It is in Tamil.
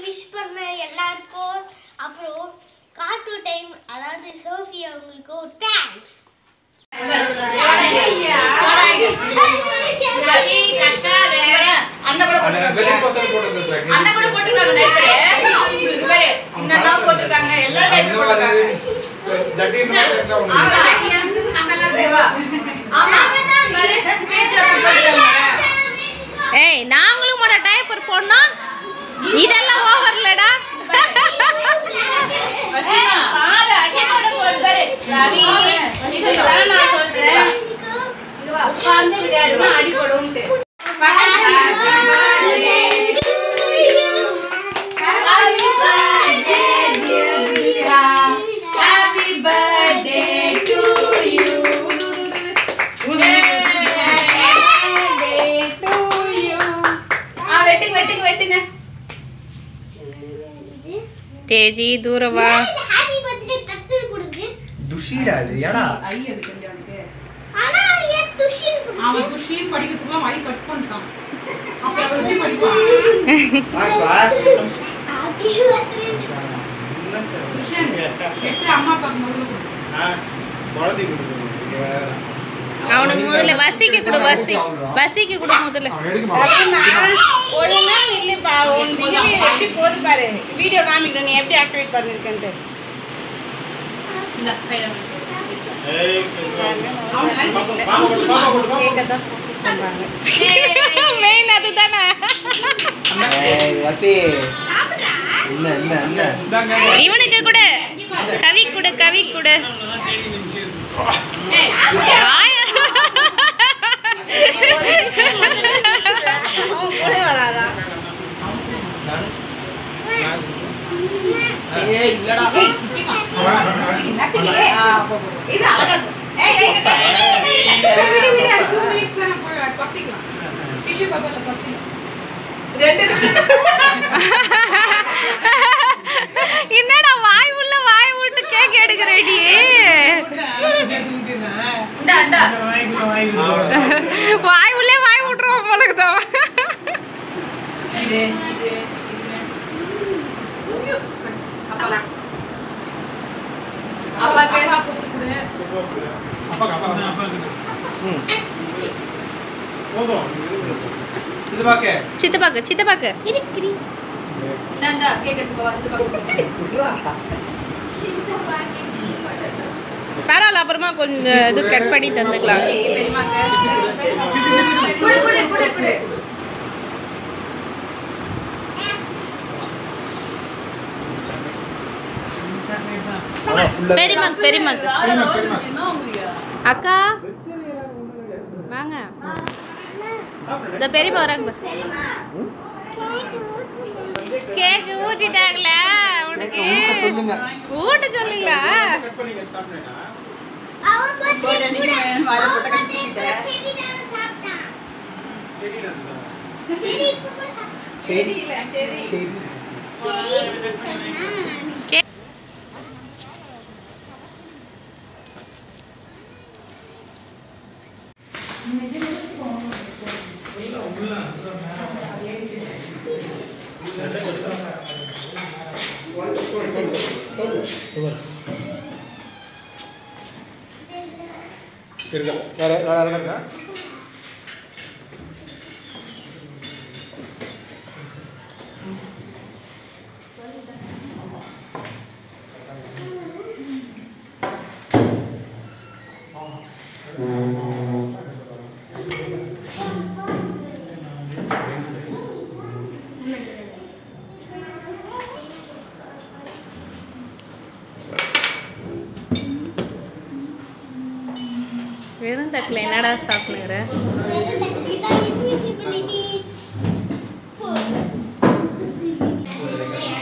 விஷ் பண்ண எல்லாருக்கும் அப்புறம் காட்டு டைம் அதாவது சோஃபி அவங்களுக்கு ஒரு தேங்க்ஸ் அண்ணன் கூட போட்டிருக்காங்க. அண்ணன் கூட போட்டிருக்காங்க diaper. இங்க பாரு, இன்னெல்லாம் போட்டிருக்காங்க எல்லாரும் diaper போட்டிருக்காங்க. ஆமா, நம்ம எல்லாம் தேவா. ஆமா, பாரு, page open போட்டிருக்காங்க. ஏய் நாங்களும் ஒரு டைப்பர் போடணும் இதெல்லாம் ஓவர்லடா வசீமா, பாரு, அடியோட போடு பாரு. ரவி, இதுதான் நான் சொல்றேன். இதுவா, உட்கார்ந்து விளையாடுனா அடிபடும்ட்டு. Happy birthday to you. Birthday to you. ஆ, வெட்டுங்க வெட்டுங்க வெட்டுங்க தேஜி தூரவா ஹாப்பி பர்த்டே தஸ்ஸு கொடுக்குது துஷிடா இது ஏடா ஐ அது கொஞ்சம் அவனுக்கு ஆனா ஏன் துஷின் கொடுக்குது அவன் குஷி படிக்கிறதுக்குலாம் வழி கட் பண்ணிட்டான் அப்புறம் அவன் எப்படி படிப்பான் ஹாப்பி பர்த்டே குஷன் எட்டு அம்மா அப்பாவுக்கு முதல்ல கொடு. அவனுக்கு முதல்ல வசிக்க கொடு வசி வசிக்க கொடு முதல்ல ஒழுங்கா இல்லைப்பா உன் வீடியோ எப்படி போகுது பாரு வீடியோ காமிக்கிறேன் நீ எப்படி ஆக்டிவேட் பண்ணிருக்கேன்ட்டு இந்த கையில அவன் help கேட்கதான் சொல்றாங்க மெயின் அதுதானே வசி என்ன என்ன என்ன இவனுக்கு கொடு கவி கொடு கவி கொடு வாயா. அவன் கூட வராதான் ஏய் இல்லடா இது அழகா ஏய் ஏய் விடு, விடு, அது two minutes தானே, போய் கொட்டிக்கலாம். tissue paper ல கொட்டிக்கலாம். என்னடா வாய் உள்ள வாய் விட்டு கேக் எடுக்கிறடி இந்தா இந்தா வாய் உள்ளே வாய் விட்டுருவோம் உங்களுக்கு தான் இது இது அப்பா அப்பாக்கு இது பாக்க சித்தப்பாக்கு சித்தப்பாக்கு இருக்கிறீ இந்தா இந்தா கேக்கிறதுக்கு வா சித்தப்பா பரவாயில்ல அப்புறமா கொஞ்சம் இது கட் பண்ணி தந்துக்கலாம் பெரியமாங்க குடு குடு குடு குடு பெரியமாக்கு பெரியமாக்கு அக்கா வாங்க இந்த பெரியமா வராங்க கேக்கு ஊட்டிட்டாங்களா உனக்கு சொல்லுங்க ஊட்ட சொல்லுங்களா அவன் பர்த்டே போய் ரெண்டு கூட நிமிஷம் வாயில அவன் போட்டு birthday கூட கட்டிக்கிட்டேன். செடி தானே சாப்பிட்டான் செடி இப்ப கூட சாப்பிட்டான் சரி இல்ல சரி சரி சரி சொன்னா கே இருக்கா வேற வேற யாரும் இருக்கா வெறும் தட்டில் என்னடா சாப்பிடுங்கிற invisibility. Invisibility.